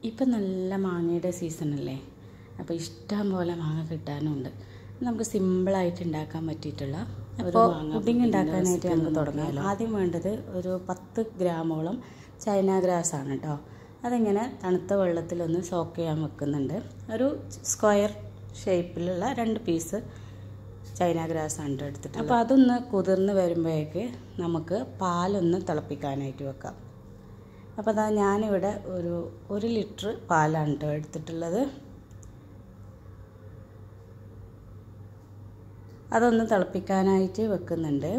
ഇപ്പം നല്ല മാങ്ങയുടെ സീസണല്ലേ അപ്പോൾ ഇഷ്ടം പോലെ മാങ്ങ കിട്ടാനുണ്ട് നമുക്ക് സിമ്പിളായിട്ട് ഉണ്ടാക്കാൻ പറ്റിയിട്ടുള്ള ഒരു മാങ്ങ പുഡിംഗ് ഉണ്ടാക്കാനായിട്ട് നമുക്ക് തുടങ്ങാമല്ലോ ആദ്യം വേണ്ടത് ഒരു പത്ത് ഗ്രാമോളം ചൈന ഗ്രാസ് ആണ് കേട്ടോ അതിങ്ങനെ തണുത്ത വെള്ളത്തിലൊന്ന് സോക്ക് ചെയ്യാൻ വെക്കുന്നുണ്ട് ഒരു സ്ക്വയർ ഷേപ്പിലുള്ള രണ്ട് പീസ് ചൈന ഗ്രാസ് ആണ് എടുത്തിട്ട് അപ്പോൾ അതൊന്ന് കുതിർന്ന് വരുമ്പോഴേക്ക് നമുക്ക് പാലൊന്ന് തിളപ്പിക്കാനായിട്ട് വെക്കാം അപ്പോൾ അതാ ഞാനിവിടെ ഒരു ഒരു ലിറ്റർ പാലാണ് കേട്ടോ എടുത്തിട്ടുള്ളത് അതൊന്ന് തിളപ്പിക്കാനായിട്ട് വെക്കുന്നുണ്ട്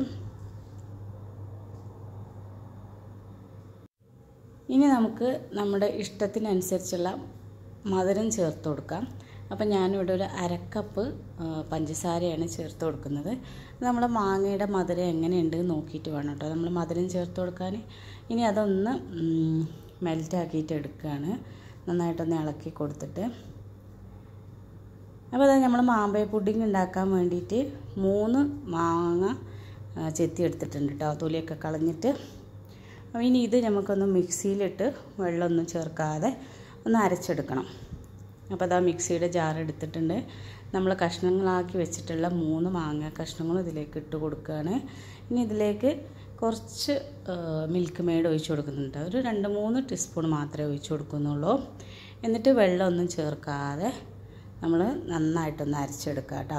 ഇനി നമുക്ക് നമ്മുടെ ഇഷ്ടത്തിനനുസരിച്ചുള്ള മധുരം ചേർത്ത് കൊടുക്കാം അപ്പം ഞാനിവിടെ ഒരു അരക്കപ്പ് പഞ്ചസാരയാണ് ചേർത്ത് കൊടുക്കുന്നത് നമ്മുടെ മാങ്ങയുടെ മധുരം എങ്ങനെയുണ്ട് നോക്കിയിട്ട് വേണം കേട്ടോ നമ്മൾ മധുരം ചേർത്ത് കൊടുക്കാൻ ഇനി അതൊന്ന് മെൽറ്റാക്കിയിട്ട് എടുക്കുകയാണ് നന്നായിട്ടൊന്ന് ഇളക്കി കൊടുത്തിട്ട് അപ്പോൾ അതാ നമ്മൾ മാമ്പഴ പുഡിംഗ് ഉണ്ടാക്കാൻ വേണ്ടിയിട്ട് മൂന്ന് മാങ്ങ ചെത്തി എടുത്തിട്ടുണ്ട് കേട്ടോ തൊലിയൊക്കെ കളഞ്ഞിട്ട് അപ്പോൾ ഇനി ഇത് നമുക്കൊന്ന് മിക്സിയിലിട്ട് വെള്ളമൊന്നും ചേർക്കാതെ ഒന്ന് അരച്ചെടുക്കണം അപ്പോൾ അതാ മിക്സിയുടെ ജാർ എടുത്തിട്ടുണ്ട് നമ്മൾ കഷ്ണങ്ങളാക്കി വെച്ചിട്ടുള്ള മൂന്ന് മാങ്ങ കഷ്ണങ്ങളും ഇതിലേക്ക് ഇട്ട് കൊടുക്കുകയാണ് ഇനി ഇതിലേക്ക് കുറച്ച് മിൽക്ക് മെയ്ഡ് ഒഴിച്ചു കൊടുക്കുന്നുണ്ട് ഒരു രണ്ട് മൂന്ന് ടീസ്പൂൺ മാത്രമേ ഒഴിച്ചു കൊടുക്കുന്നുള്ളൂ എന്നിട്ട് വെള്ളമൊന്നും ചേർക്കാതെ നമ്മൾ നന്നായിട്ടൊന്ന് അരച്ചെടുക്കുക കേട്ടോ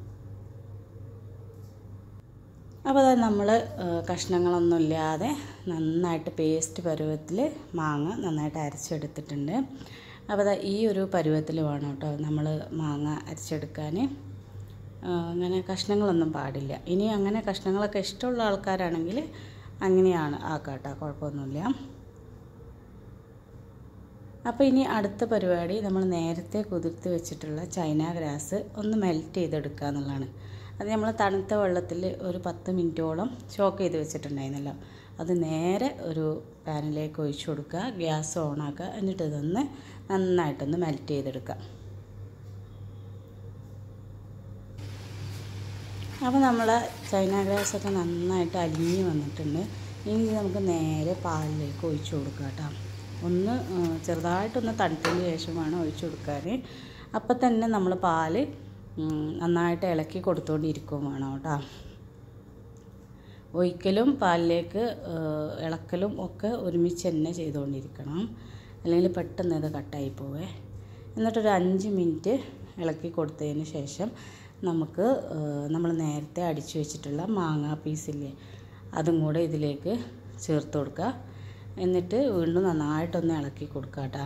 അപ്പോൾ അത് നമ്മൾ കഷ്ണങ്ങളൊന്നും ഇല്ലാതെ നന്നായിട്ട് പേസ്റ്റ് പരുവത്തിൽ മാങ്ങ നന്നായിട്ട് അരച്ചെടുത്തിട്ടുണ്ട് അപ്പോൾ അതാ ഈ ഒരു പരുവത്തിൽ വേണം കേട്ടോ നമ്മൾ മാങ്ങ അരച്ചെടുക്കാൻ അങ്ങനെ കഷ്ണങ്ങളൊന്നും പാടില്ല ഇനി അങ്ങനെ കഷ്ണങ്ങളൊക്കെ ഇഷ്ടമുള്ള ആൾക്കാരാണെങ്കിൽ അങ്ങനെയാണ് ആക്കാട്ടോ കുഴപ്പമൊന്നുമില്ല അപ്പോൾ ഇനി അടുത്ത പരിപാടി നമ്മൾ നേരത്തെ കുതിർത്ത് വെച്ചിട്ടുള്ള ചൈന ഗ്രാസ് ഒന്ന് മെൽറ്റ് ചെയ്തെടുക്കുക എന്നുള്ളതാണ് അത് നമ്മൾ തണുത്ത വെള്ളത്തിൽ ഒരു പത്ത് മിനിറ്റോളം ചോക്ക് ചെയ്ത് വെച്ചിട്ടുണ്ടായിരുന്നല്ലോ അത് നേരെ ഒരു പാനിലേക്ക് ഒഴിച്ചു കൊടുക്കുക ഗ്യാസ് ഓണാക്കുക എന്നിട്ട് ഇതൊന്ന് നന്നായിട്ടൊന്ന് മെൽറ്റ് ചെയ്തെടുക്കുക അപ്പോൾ നമ്മൾ ചൈന ഗ്രാസൊക്കെ നന്നായിട്ട് അലിഞ്ഞ് വന്നിട്ടുണ്ട് ഇനി നമുക്ക് നേരെ പാലിലേക്ക് ഒഴിച്ചു കൊടുക്കുക കേട്ടോ ഒന്ന് ചെറുതായിട്ടൊന്ന് തണുത്തതിന് ശേഷമാണ് ഒഴിച്ചു കൊടുക്കാൻ അപ്പം തന്നെ നമ്മൾ പാല് നന്നായിട്ട് ഇളക്കി കൊടുത്തുകൊണ്ടിരിക്കുകയും വേണം കേട്ടോ ഒഴിക്കലും പാലിലേക്ക് ഇളക്കലും ഒക്കെ ഒരുമിച്ച് തന്നെ ചെയ്തുകൊണ്ടിരിക്കണം അല്ലെങ്കിൽ പെട്ടെന്ന് ഇത് കട്ടായി പോവേ എന്നിട്ടൊരു അഞ്ച് മിനിറ്റ് ഇളക്കി കൊടുത്തതിന് ശേഷം നമുക്ക് നമ്മൾ നേരത്തെ അടിച്ചു വെച്ചിട്ടുള്ള മാങ്ങാ പീസില്ലേ അതും കൂടെ ഇതിലേക്ക് ചേർത്ത് കൊടുക്കുക എന്നിട്ട് വീണ്ടും നന്നായിട്ടൊന്ന് ഇളക്കി കൊടുക്കുക കേട്ടോ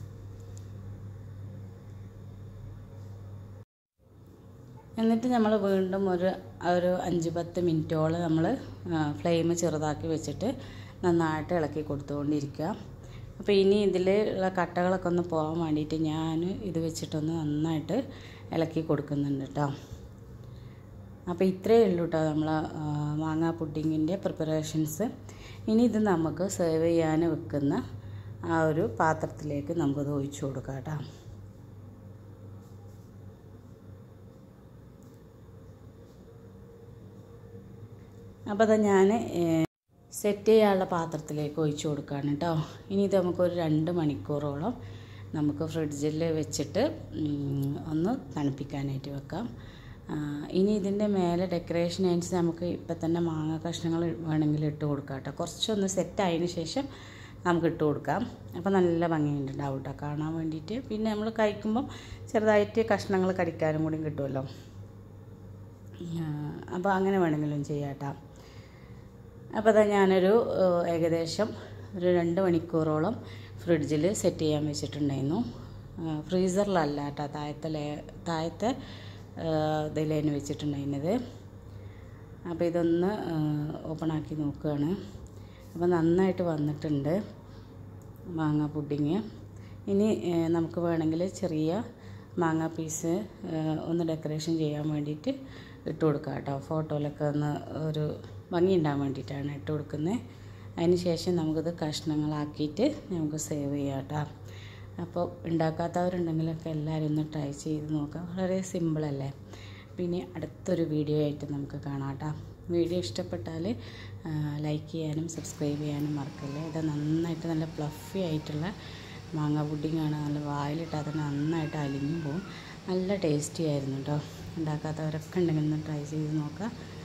എന്നിട്ട് നമ്മൾ വീണ്ടും ഒരു ഒരു അഞ്ച് പത്ത് മിനിറ്റോളം നമ്മൾ ഫ്ലെയിം ചെറുതാക്കി വെച്ചിട്ട് നന്നായിട്ട് ഇളക്കി കൊടുത്തുകൊണ്ടിരിക്കുക അപ്പോൾ ഇനി ഇതിൽ ഉള്ള കട്ടകളൊക്കെ ഒന്ന് പോകാൻ വേണ്ടിയിട്ട് ഞാൻ ഇത് വെച്ചിട്ടൊന്ന് നന്നായിട്ട് ഇളക്കി കൊടുക്കുന്നുണ്ട് കേട്ടോ അപ്പോൾ ഇത്രയേ ഉള്ളൂ കേട്ടോ നമ്മൾ മാങ്ങാ പുഡിങ്ങിൻ്റെ പ്രിപ്പറേഷൻസ് ഇനി ഇത് നമുക്ക് സെർവ് ചെയ്യാൻ വെക്കുന്ന ആ ഒരു പാത്രത്തിലേക്ക് നമുക്കത് ഒഴിച്ചു കൊടുക്കാം കേട്ടോ അപ്പോൾ അത് ഞാൻ സെറ്റ് ചെയ്യാനുള്ള പാത്രത്തിലേക്ക് ഒഴിച്ചു കൊടുക്കുകയാണ് കേട്ടോ ഇനി ഇത് നമുക്കൊരു രണ്ട് മണിക്കൂറോളം നമുക്ക് ഫ്രിഡ്ജിൽ വെച്ചിട്ട് ഒന്ന് തണുപ്പിക്കാനായിട്ട് വെക്കാം ഇനി ഇതിൻ്റെ മേലെ ഡെക്കറേഷൻ അനുസരിച്ച് നമുക്ക് ഇപ്പം തന്നെ മാങ്ങ കഷ്ണങ്ങൾ വേണമെങ്കിൽ ഇട്ട് കൊടുക്കാം കേട്ടോ കുറച്ചൊന്ന് സെറ്റ് ആയതിന് ശേഷം നമുക്ക് ഇട്ട് കൊടുക്കാം അപ്പോൾ നല്ല ഭംഗിയുണ്ടാവും കേട്ടോ കാണാൻ വേണ്ടിയിട്ട് പിന്നെ നമ്മൾ കഴിക്കുമ്പം ചെറുതായിട്ട് കഷ്ണങ്ങൾ കടിക്കാനും കൂടി കിട്ടുമല്ലോ അപ്പോൾ അങ്ങനെ വേണമെങ്കിലും ചെയ്യാം കേട്ടോ അപ്പോൾ അതാ ഞാനൊരു ഏകദേശം ഒരു രണ്ട് മണിക്കൂറോളം ഫ്രിഡ്ജിൽ സെറ്റ് ചെയ്യാൻ വെച്ചിട്ടുണ്ടായിരുന്നു ഫ്രീസറിലല്ല കേട്ടോ താഴത്തെ ലേ താഴത്തെ ഇതിലേന് വെച്ചിട്ടുണ്ടായിരുന്നത് അപ്പോൾ ഇതൊന്ന് ഓപ്പൺ ആക്കി നോക്കുകയാണ് അപ്പോൾ നന്നായിട്ട് വന്നിട്ടുണ്ട് മാങ്ങ പുഡിങ് ഇനി നമുക്ക് വേണമെങ്കിൽ ചെറിയ മാങ്ങ പീസ് ഒന്ന് ഡെക്കറേഷൻ ചെയ്യാൻ വേണ്ടിയിട്ട് ഇട്ട് കൊടുക്കാം കേട്ടോ ഫോട്ടോയിലൊക്കെ ഒന്ന് ഒരു ഭംഗി ഉണ്ടാകാൻ വേണ്ടിയിട്ടാണ് ഇട്ട് കൊടുക്കുന്നത് അതിന് ശേഷം നമുക്കിത് കഷ്ണങ്ങളാക്കിയിട്ട് നമുക്ക് സേവ് ചെയ്യാം കേട്ടോ അപ്പോൾ ഉണ്ടാക്കാത്തവരുണ്ടെങ്കിലൊക്കെ എല്ലാവരും ഒന്ന് ട്രൈ ചെയ്ത് നോക്കാം വളരെ സിമ്പിളല്ലേ പിന്നെ അടുത്തൊരു വീഡിയോ ആയിട്ട് നമുക്ക് കാണാം കേട്ടോ വീഡിയോ ഇഷ്ടപ്പെട്ടാൽ ലൈക്ക് ചെയ്യാനും സബ്സ്ക്രൈബ് ചെയ്യാനും മറക്കല്ലേ ഇത് നന്നായിട്ട് നല്ല ഫ്ലഫി ആയിട്ടുള്ള മാങ്ങ പുഡിങ്ങാണ് നല്ല വായിലിട്ടാൽ തന്നെ നന്നായിട്ട് അലിഞ്ഞു പോകും നല്ല ടേസ്റ്റി ആയിരുന്നു കേട്ടോ ഉണ്ടാക്കാത്തവരൊക്കെ ഉണ്ടെങ്കിൽ ഒന്ന് ട്രൈ ചെയ്ത് നോക്കുക